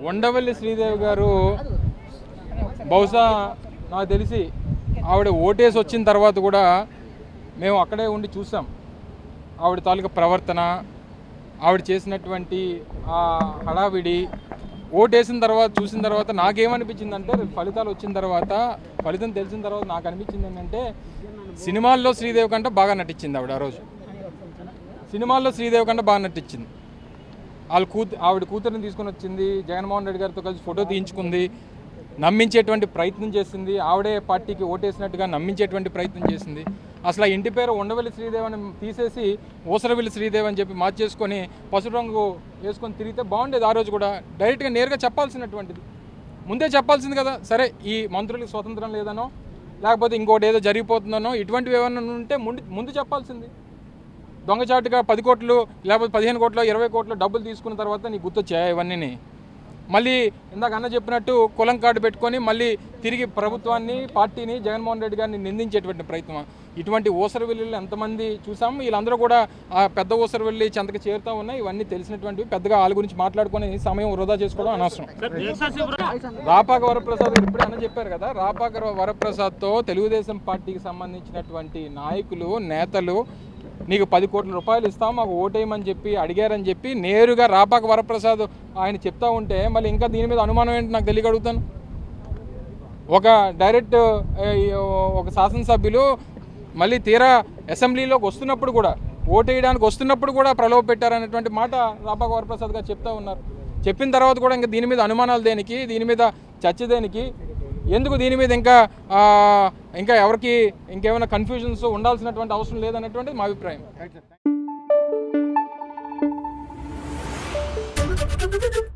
ఉండవల్లి శ్రీదేవి గారు బహుశా నాకు తెలిసి ఆవిడ ఓటేసి వచ్చిన తర్వాత కూడా మేము అక్కడే ఉండి చూసాం ఆవిడ తాలూకా ప్రవర్తన ఆవిడ చేసినటువంటి ఆ హడావిడి ఓటేసిన తర్వాత చూసిన తర్వాత నాకేమనిపించింది అంటే ఫలితాలు వచ్చిన తర్వాత ఫలితం తెలిసిన తర్వాత నాకు అనిపించింది ఏంటంటే సినిమాల్లో శ్రీదేవి కంటే బాగా నటించింది ఆవిడ ఆ రోజు సినిమాల్లో శ్రీదేవి కంటే బాగా నటించింది వాళ్ళ కూతు ఆవిడ కూతురిని తీసుకొని వచ్చింది జగన్మోహన్ రెడ్డి గారితో కలిసి ఫోటో తీయించుకుంది నమ్మించేటువంటి ప్రయత్నం చేసింది ఆవిడే పార్టీకి ఓటేసినట్టుగా నమ్మించేటువంటి ప్రయత్నం చేసింది అసలు ఆ ఇంటి పేరు ఉండవల్లి శ్రీదేవి అని తీసేసి ఊసరవెల్లి శ్రీదేవి అని చెప్పి మార్చేసుకొని పసుపు రంగు వేసుకొని తిరిగితే బాగుండేది ఆ రోజు కూడా డైరెక్ట్గా నేరుగా చెప్పాల్సినటువంటిది ముందే చెప్పాల్సింది కదా సరే ఈ మంత్రులకు స్వతంత్రం లేదనో లేకపోతే ఇంకోటి ఏదో జరిగిపోతుందనో ఇటువంటివి ఏమైనా ఉంటే ముందు ముందు చెప్పాల్సింది దొంగచాటుగా పది కోట్లు లేకపోతే పదిహేను కోట్లు ఇరవై కోట్లు డబ్బులు తీసుకున్న తర్వాత నీకు గుర్తొచ్చాయి ఇవన్నీ మళ్ళీ ఇందాక అన్న చెప్పినట్టు కులం కార్డు పెట్టుకొని మళ్ళీ తిరిగి ప్రభుత్వాన్ని పార్టీని జగన్మోహన్ రెడ్డి గారిని నిందించేటువంటి ప్రయత్నం ఇటువంటి ఊసరవెల్లిలు ఎంతమంది చూసాం వీళ్ళందరూ కూడా ఆ పెద్ద ఊసరవెల్లి చెంతకు చేరుతా ఉన్నాయి ఇవన్నీ తెలిసినటువంటివి పెద్దగా వాళ్ళ గురించి మాట్లాడుకొని సమయం వృధా చేసుకోవడం అనవసరం రాపాక వరప్రసాద్ గారు ఇప్పుడే అన్న చెప్పారు కదా రాపాక వరప్రసాద్తో తెలుగుదేశం పార్టీకి సంబంధించినటువంటి నాయకులు నేతలు నీకు పది కోట్ల రూపాయలు ఇస్తాం మాకు ఓటేయమని చెప్పి అడిగారని చెప్పి నేరుగా రాపాక వరప్రసాద్ ఆయన చెప్తా ఉంటే మళ్ళీ ఇంకా దీని మీద అనుమానం ఏంటి నాకు తెలియక అడుగుతాను ఒక డైరెక్ట్ ఏ, ఒక శాసనసభ్యులు మళ్ళీ తీరా అసెంబ్లీలోకి వస్తున్నప్పుడు కూడా ఓటేయడానికి వస్తున్నప్పుడు కూడా ప్రలోభ పెట్టారనేటువంటి మాట రాపాక వరప్రసాద్ గారు చెప్తా ఉన్నారు చెప్పిన తర్వాత కూడా ఇంకా దీని మీద అనుమానాలు దేనికి దీని మీద చర్చ దేనికి ఎందుకు దీని మీద ఇంకా ఆ, ఇంకా ఎవరికి ఇంకేమైనా కన్ఫ్యూజన్స్ ఉండాల్సినటువంటి అవసరం లేదనేటువంటిది మా అభిప్రాయం Thank you.